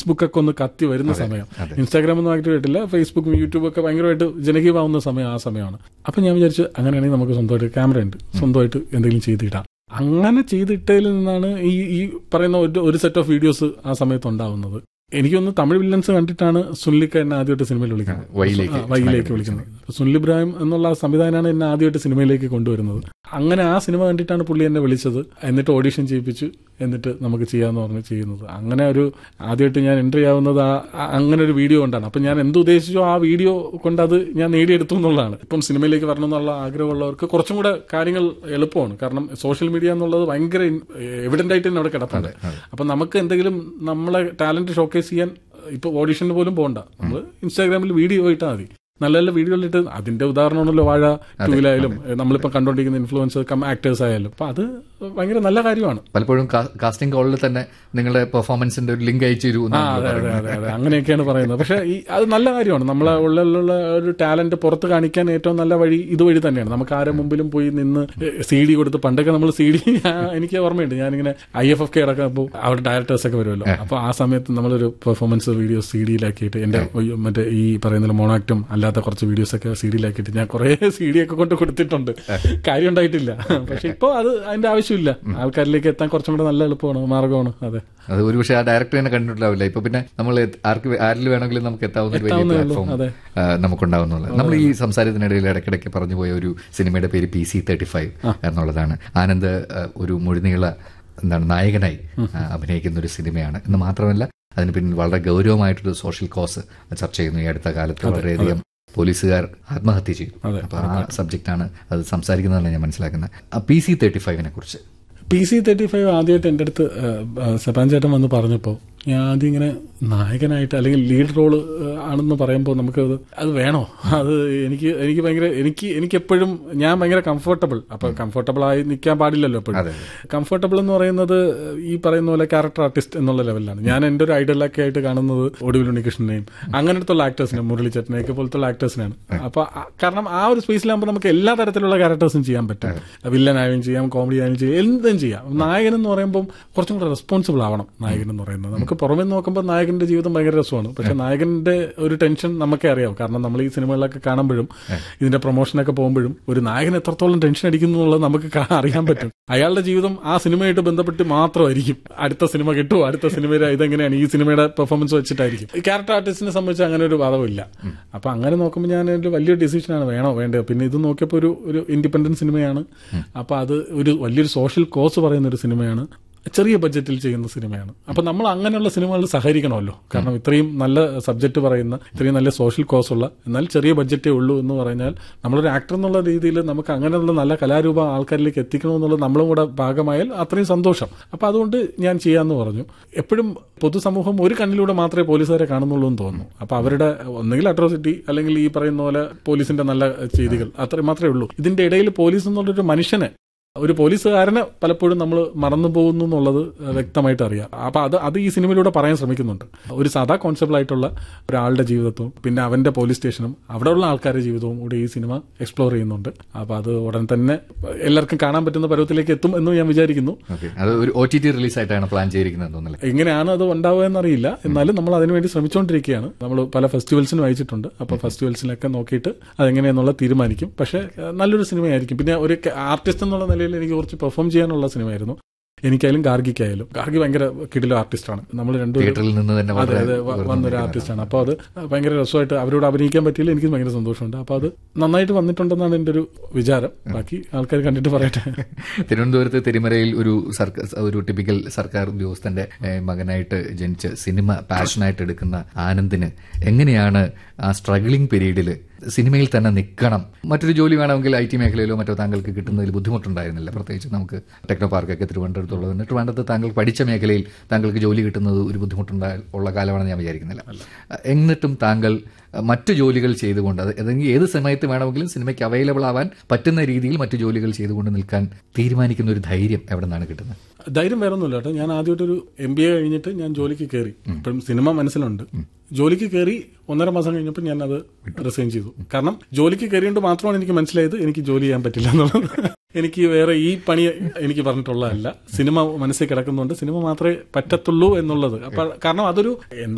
Facebook ഒക്കെ ഒന്ന് കത്തി വരുന്ന സമയം ഇൻസ്റ്റാഗ്രാം ഒന്നും ആക്റ്റീവ് ആയിട്ടില്ല ഫേസ്ബുക്കും യൂട്യൂബും ഒക്കെ ഭയങ്കരമായിട്ട് ജനകീയമാവുന്ന സമയം ആ സമയമാണ് അപ്പൊ ഞാൻ വിചാരിച്ചു അങ്ങനെയാണെങ്കിൽ നമുക്ക് സ്വന്തമായിട്ട് ക്യാമറ ഉണ്ട് സ്വന്തമായിട്ട് എന്തെങ്കിലും ചെയ്തിടാം അങ്ങനെ ചെയ്തിട്ടതിൽ നിന്നാണ് ഈ ഈ പറയുന്ന ഒരു ഒരു സെറ്റ് ഓഫ് വീഡിയോസ് ആ സമയത്ത് ഉണ്ടാവുന്നത് എനിക്കൊന്ന് തമിഴ് വില്ലൻസ് കണ്ടിട്ടാണ് സുനിലിക്ക എന്നെ ആദ്യമായിട്ട് സിനിമയിൽ വിളിക്കുന്നത് വൈയിലേക്ക് ആ, വൈയിലേക്ക് വിളിക്കുന്നത് അപ്പൊ സുനിൽ ഇബ്രാഹിം എന്നുള്ള ആ സംവിധാനമാണ് എന്നെ ആദ്യമായിട്ട് സിനിമയിലേക്ക് കൊണ്ടുവരുന്നത് അങ്ങനെ ആ സിനിമ കണ്ടിട്ടാണ് പുള്ളി എന്നെ വിളിച്ചത് എന്നിട്ട് ഓഡീഷൻ ചെയ്യിപ്പിച്ചു എന്നിട്ട് നമുക്ക് ചെയ്യാന്ന് പറഞ്ഞ് ചെയ്യുന്നത് അങ്ങനെ ഒരു ആദ്യമായിട്ട് ഞാൻ എൻട്രി ആവുന്നത് ആ ആ- അങ്ങനെ ഒരു വീഡിയോ കൊണ്ടാണ് അപ്പൊ ഞാൻ എന്ത് ഉദ്ദേശിച്ചോ ആ വീഡിയോ കൊണ്ട് അത് ഞാൻ നേടിയെടുത്തു എന്നുള്ളതാണ് ഇപ്പം സിനിമയിലേക്ക് വരണം എന്നുള്ള ആഗ്രഹമുള്ളവർക്ക് കുറച്ചും കൂടെ കാര്യങ്ങൾ എളുപ്പമാണ് കാരണം സോഷ്യൽ മീഡിയ എന്നുള്ളത് ഭയങ്കര എവിഡന്റ് ആയിട്ട് തന്നെ അവിടെ കിടപ്പുണ്ട് അപ്പൊ നമുക്ക് എന്തെങ്കിലും നമ്മളെ ടാലന്റ് ഷോക്കേസ് ചെയ്യാൻ ഇപ്പൊ ഓഡീഷന് പോലും പോകണ്ട നമ്മൾ ഇൻസ്റ്റാഗ്രാമിൽ വീഡിയോ ഇട്ടാൽ മതി നല്ല നല്ല വീഡിയോകളിട്ട് അതിന്റെ ഉദാഹരണമാണല്ലോ വാഴ ടൂവിലായാലും നമ്മളിപ്പോ കണ്ടോണ്ടിരിക്കുന്ന ഇൻഫ്ലുവൻസ് കം ആക്ടേഴ്സ് ആയാലും അപ്പൊ അത് ഭയങ്കര നല്ല കാര്യമാണ് പലപ്പോഴും കാസ്റ്റിംഗ് കോളിൽ തന്നെ നിങ്ങളുടെ പെർഫോമൻസിന്റെ ഒരു ലിങ്ക് അയച്ചു തരൂ ആ അതെ അതെ അതെ അതെ അങ്ങനെയൊക്കെയാണ് പറയുന്നത് പക്ഷെ ഈ അത് നല്ല കാര്യമാണ് നമ്മളെ ഉള്ളിലുള്ള ഒരു ടാലന്റ് പുറത്ത് കാണിക്കാൻ ഏറ്റവും നല്ല വഴി ഇതുവഴി തന്നെയാണ് നമുക്ക് ആരെ മുമ്പിലും പോയി നിന്ന് സി ഡി കൊടുത്ത് പണ്ടൊക്കെ നമ്മൾ സി ഡി എനിക്ക് ഓർമ്മയുണ്ട് ഞാനിങ്ങനെ ഐ എഫ് എഫ് കെ അടക്കുമ്പോൾ അവിടെ ഡയറക്ടേഴ്സ് ഒക്കെ വരുമല്ലോ അപ്പൊ ആ സമയത്ത് നമ്മളൊരു പെർഫോമൻസ് വീഡിയോ സി ഡിയിലാക്കിയിട്ട് എന്റെ മറ്റേ ഈ പറയുന്ന മോണാക്റ്റും അല്ലാത്ത കുറച്ച് വീഡിയോസ് ഒക്കെ സി ഡിയിലാക്കിയിട്ട് ഞാൻ കുറെ സി ഡി ഒക്കെ കൊണ്ട് കൊടുത്തിട്ടുണ്ട് കാര്യം ഉണ്ടായിട്ടില്ല പക്ഷെ ഇപ്പൊ അത് അതിന്റെ ആവശ്യമില്ല ആൾക്കാരിലേക്ക് എത്താൻ കുറച്ചും കൂടെ നല്ല എളുപ്പമാണ് മാർഗമാണ് അതെ അത് ഒരുപക്ഷെ ആ ഡയറക്ടർ തന്നെ കണ്ടിട്ടുണ്ടാവില്ല ഇപ്പൊ പിന്നെ നമ്മൾ ആർക്ക് ആരിൽ വേണമെങ്കിലും നമുക്ക് എത്താവുന്ന ഒരു വലിയ എത്താവുന്നതേ ഉള്ളൂ, പ്ലാറ്റ്ഫോം അതെ. നമുക്കുണ്ടാവുന്നുള്ളത് നമ്മൾ ഈ സംസാരത്തിനിടയിൽ ഇടയ്ക്കിടയ്ക്ക് പറഞ്ഞു പോയ ഒരു സിനിമയുടെ പേര് പി സി തേർട്ടി ഫൈവ് എന്നുള്ളതാണ് ആനന്ദ് ആ, ഒരു മുഴുനീള എന്താണ് നായകനായി ആ, അഭിനയിക്കുന്ന ഒരു സിനിമയാണ് എന്ന് മാത്രമല്ല അതിന് പിന്നിൽ വളരെ ഗൗരവമായിട്ടൊരു സോഷ്യൽ കോസ് ചർച്ച ചെയ്യുന്നു ഈ അടുത്ത കാലത്ത് വളരെയധികം പോലീസുകാർ ആത്മഹത്യ ചെയ്തു അതെ, അപ്പൊ ആ സബ്ജക്റ്റാണ് അത് സംസാരിക്കുന്നതാണ് ഞാൻ മനസ്സിലാക്കുന്നത് പി സി തേർട്ടി ഫൈവിനെ കുറിച്ച് പി സി തേർട്ടി ഫൈവ് ആദ്യമായിട്ട് എൻ്റെ അടുത്ത് സെബാൻ ചേട്ടൻ വന്ന് പറഞ്ഞപ്പോൾ ഞാൻ ആദ്യം ഇങ്ങനെ നായകനായിട്ട് അല്ലെങ്കിൽ ലീഡ് റോള് ആണെന്ന് പറയുമ്പോൾ നമുക്ക് അത് അത് വേണോ അത് എനിക്ക് എനിക്ക് ഭയങ്കര എനിക്ക് എനിക്ക് എപ്പോഴും ഞാൻ ഭയങ്കര കംഫർട്ടബിൾ അപ്പൊ കംഫർട്ടബിൾ ആയി നിൽക്കാൻ പാടില്ലല്ലോ എപ്പോഴും അതെ. കംഫർട്ടബിൾ എന്ന് പറയുന്നത് ഈ പറയുന്ന പോലെ ക്യാരക്ടർ ആർട്ടിസ്റ്റ് എന്നുള്ള ലെവലിലാണ് ഞാൻ എൻ്റെ ഒരു ഐഡലൊക്കെ ആയിട്ട് കാണുന്നത് ഒടുവിൽ ഉണ്ണികൃഷ്ണനെയും അങ്ങനത്തുള്ള ആക്ടേഴ്സിനെ മുരളിച്ചേട്ടനെയൊക്കെ പോലത്തുള്ള ആക്ടേഴ്സിനാണ് അപ്പൊ ആ- കാരണം ആ ഒരു സ്പേസിലാകുമ്പോൾ നമുക്ക് എല്ലാ തരത്തിലുള്ള ക്യാരക്ടേഴ്സും ചെയ്യാൻ പറ്റും വില്ലനായും ചെയ്യാം കോമഡി ആയും ചെയ്യാം എന്തും ചെയ്യാം നായകൻ എന്ന് പറയുമ്പോൾ കുറച്ചും കൂടെ റെസ്പോൺസിബിൾ ആവണം നായകൻ എന്ന് പറയുന്നത് നമുക്ക് പുറമെ നോക്കുമ്പോൾ നായകന്റെ ജീവിതം ഭയങ്കര രസമാണ് പക്ഷെ നായകന്റെ ഒരു ടെൻഷൻ നമുക്കേ അറിയാം കാരണം നമ്മൾ ഈ സിനിമകളിലൊക്കെ കാണുമ്പോഴും ഇതിന്റെ പ്രൊമോഷനൊക്കെ പോകുമ്പോഴും ഒരു നായകൻ എത്രത്തോളം ടെൻഷൻ അടിക്കുന്നു എന്നുള്ളത് നമുക്ക് കാ- അറിയാൻ പറ്റും അയാളുടെ ജീവിതം ആ സിനിമയായിട്ട് ബന്ധപ്പെട്ട് മാത്രമായിരിക്കും അടുത്ത സിനിമ കിട്ടുമോ അടുത്ത സിനിമയുടെ ഇതെങ്ങനെയാണ് ഈ സിനിമയുടെ പെർഫോമൻസ് വെച്ചിട്ടായിരിക്കും ഈ ക്യാരക്ടർ ആർട്ടിസ്റ്റിനെ സംബന്ധിച്ച് അങ്ങനെ ഒരു വാദമില്ല അപ്പൊ അങ്ങനെ നോക്കുമ്പോൾ ഞാൻ ഒരു വലിയൊരു ഡിസിഷനാണ് വേണോ വേണ്ടയോ പിന്നെ ഇത് നോക്കിയപ്പോൾ ഒരു ഒരു ഇൻഡിപെൻഡന്റ് സിനിമയാണ് അപ്പൊ അത് ഒരു വലിയൊരു സോഷ്യൽ കോസ് പറയുന്ന ഒരു സിനിമയാണ് ചെറിയ ബഡ്ജറ്റിൽ ചെയ്യുന്ന സിനിമയാണ് അപ്പൊ നമ്മൾ അങ്ങനെയുള്ള സിനിമകളിൽ സഹകരിക്കണമല്ലോ കാരണം ഇത്രയും നല്ല സബ്ജക്ട് പറയുന്ന ഇത്രയും നല്ല സോഷ്യൽ കോസ് ഉള്ള എന്നാൽ ചെറിയ ബഡ്ജറ്റേ ഉള്ളൂ എന്ന് പറഞ്ഞാൽ നമ്മളൊരു ആക്ടർ എന്നുള്ള രീതിയിൽ നമുക്ക് അങ്ങനെയുള്ള നല്ല കലാരൂപ ആൾക്കാരിലേക്ക് എത്തിക്കണമെന്നുള്ള നമ്മളും കൂടെ ഭാഗമായാൽ അത്രയും സന്തോഷം അപ്പൊ അതുകൊണ്ട് ഞാൻ ചെയ്യാന്ന് പറഞ്ഞു എപ്പോഴും പൊതുസമൂഹം ഒരു കണ്ണിലൂടെ മാത്രമേ പോലീസുകാരെ കാണുന്നുള്ളൂ എന്ന് തോന്നുന്നു അപ്പൊ അവരുടെ ഒന്നെങ്കിൽ അട്രോസിറ്റി അല്ലെങ്കിൽ ഈ പറയുന്ന പോലെ പോലീസിന്റെ നല്ല ചെയ്തികൾ അത്രയും മാത്രമേ ഉള്ളൂ ഇതിന്റെ ഇടയിൽ പോലീസ് എന്നുള്ളൊരു മനുഷ്യനെ ഒരു പോലീസുകാരനെ പലപ്പോഴും നമ്മൾ മറന്നു പോകുന്നു എന്നുള്ളത് വ്യക്തമായിട്ട് അറിയാം അപ്പൊ അത് അത് ഈ സിനിമയിലൂടെ പറയാൻ ശ്രമിക്കുന്നുണ്ട് ഒരു സാധാ കോൺസെപ്റ്റ് ആയിട്ടുള്ള ഒരാളുടെ ജീവിതവും പിന്നെ അവന്റെ പോലീസ് സ്റ്റേഷനും അവിടെയുള്ള ആൾക്കാരുടെ ജീവിതവും കൂടി ഈ സിനിമ എക്സ്പ്ലോർ ചെയ്യുന്നുണ്ട് അപ്പൊ അത് ഉടൻ തന്നെ എല്ലാവർക്കും കാണാൻ പറ്റുന്ന പരുവത്തിലേക്ക് എത്തും എന്ന് ഞാൻ വിചാരിക്കുന്നു ഓക്കെ അത് ഒരു ഒ ടി ടി റിലീസായിട്ടാണ് പ്ലാൻ ചെയ്തിരിക്കുന്നത് തോന്നുന്നില്ല എങ്ങനെയാണ് അത് ഉണ്ടാവുക എന്നറിയില്ല എന്നാലും നമ്മൾ അതിനുവേണ്ടി ശ്രമിച്ചുകൊണ്ടിരിക്കുകയാണ് നമ്മൾ പല ഫെസ്റ്റിവൽസിനും അയച്ചിട്ടുണ്ട് അപ്പോൾ ഫെസ്റ്റിവൽസിലൊക്കെ നോക്കിയിട്ട് അതെങ്ങനെയാന്നുള്ള തീരുമാനിക്കും പക്ഷേ ഏഹ്, നല്ലൊരു സിനിമയായിരിക്കും പിന്നെ ഒരു ആർട്ടിസ്റ്റ് എന്നുള്ള നിലയിൽ എനിക്ക് കുറച്ച് പെർഫോം ചെയ്യാനുള്ള സിനിമയായിരുന്നു എനിക്കായാലും ഗാർഗിക്കായാലും ഗാർഗി ഭയങ്കര കിടിലോ ആർട്ടിസ്റ്റാണ് നമ്മൾ രണ്ടുപേരും തിയേറ്ററിൽ നിന്ന് തന്നെ അതെ വളരെ അതെ വ- വന്നൊരു ആർട്ടിസ്റ്റാണ് അപ്പോൾ അത് ഭയങ്കര രസമായിട്ട് അവരോട് അഭിനയിക്കാൻ പറ്റിയില്ല എനിക്ക് ഭയങ്കര സന്തോഷമുണ്ട് അപ്പോൾ അത് നന്നായിട്ട് വന്നിട്ടുണ്ടെന്നാണ് എൻ്റെ ഒരു വിചാരം ബാക്കി ആൾക്കാർ കണ്ടിട്ട് പറയട്ടെ തിരുവനന്തപുരത്ത് തിരുമലയിൽ ഒരു സർക്കാർ ഒരു ടിപ്പിക്കൽ സർക്കാർ ഉദ്യോഗസ്ഥന്റെ ഏഹ്, മകനായിട്ട് ജനിച്ച് സിനിമ പാഷനായിട്ട് എടുക്കുന്ന ആനന്ദിന് എങ്ങനെയാണ് ആ സ്ട്രഗ്ലിംഗ് പീരീഡിൽ സിനിമയിൽ തന്നെ നിൽക്കണം മറ്റൊരു ജോലി വേണമെങ്കിൽ ഐ ടി മേഖലയിലോ മറ്റോ താങ്കൾക്ക് കിട്ടുന്നതിൽ ബുദ്ധിമുട്ടുണ്ടായിരുന്നില്ല പ്രത്യേകിച്ച് നമുക്ക് ടെക്നോ പാർക്കൊക്കെ തിരുവനന്തപുരത്തുള്ളതുകൊണ്ട് ട്രിവാൻഡ്രത്ത് താങ്കൾ പഠിച്ച മേഖലയിൽ താങ്കൾക്ക് ജോലി കിട്ടുന്നത് ഒരു ബുദ്ധിമുട്ടുണ്ടായ ഉള്ള കാലമാണെന്ന് ഞാൻ വിചാരിക്കുന്നില്ല എന്നിട്ടും താങ്കൾ അഹ്, മറ്റു ജോലികൾ ചെയ്തുകൊണ്ട് അത് ഏതെങ്കിലും ഏത് സമയത്ത് വേണമെങ്കിലും സിനിമയ്ക്ക് അവൈലബിൾ ആവാൻ പറ്റുന്ന രീതിയിൽ മറ്റു ജോലികൾ ചെയ്തുകൊണ്ട് നിൽക്കാൻ തീരുമാനിക്കുന്ന ഒരു ധൈര്യം എവിടെ നിന്നാണ് കിട്ടുന്നത് ധൈര്യം വേറെ ഒന്നുമില്ല കേട്ടോ ഞാൻ ആദ്യമായിട്ടൊരു എം ബി എ കഴിഞ്ഞിട്ട് ഞാൻ ജോലിക്ക് കയറി ഇപ്പം സിനിമ മനസ്സിലുണ്ട് ജോലിക്ക് കയറി ഒന്നര മാസം കഴിഞ്ഞപ്പോൾ ഞാൻ അത് റിസൈൻ ചെയ്തു കാരണം ജോലിക്ക് കയറിയോണ്ട് മാത്രമാണ് എനിക്ക് മനസ്സിലായത് എനിക്ക് ജോലി ചെയ്യാൻ പറ്റില്ല എന്നുള്ളത് എനിക്ക് വേറെ ഈ പണി എനിക്ക് പറഞ്ഞിട്ടുള്ളതല്ല സിനിമ മനസ്സിൽ കിടക്കുന്നുണ്ട് സിനിമ മാത്രമേ പറ്റത്തുള്ളൂ എന്നുള്ളത് അപ്പൊ കാരണം അതൊരു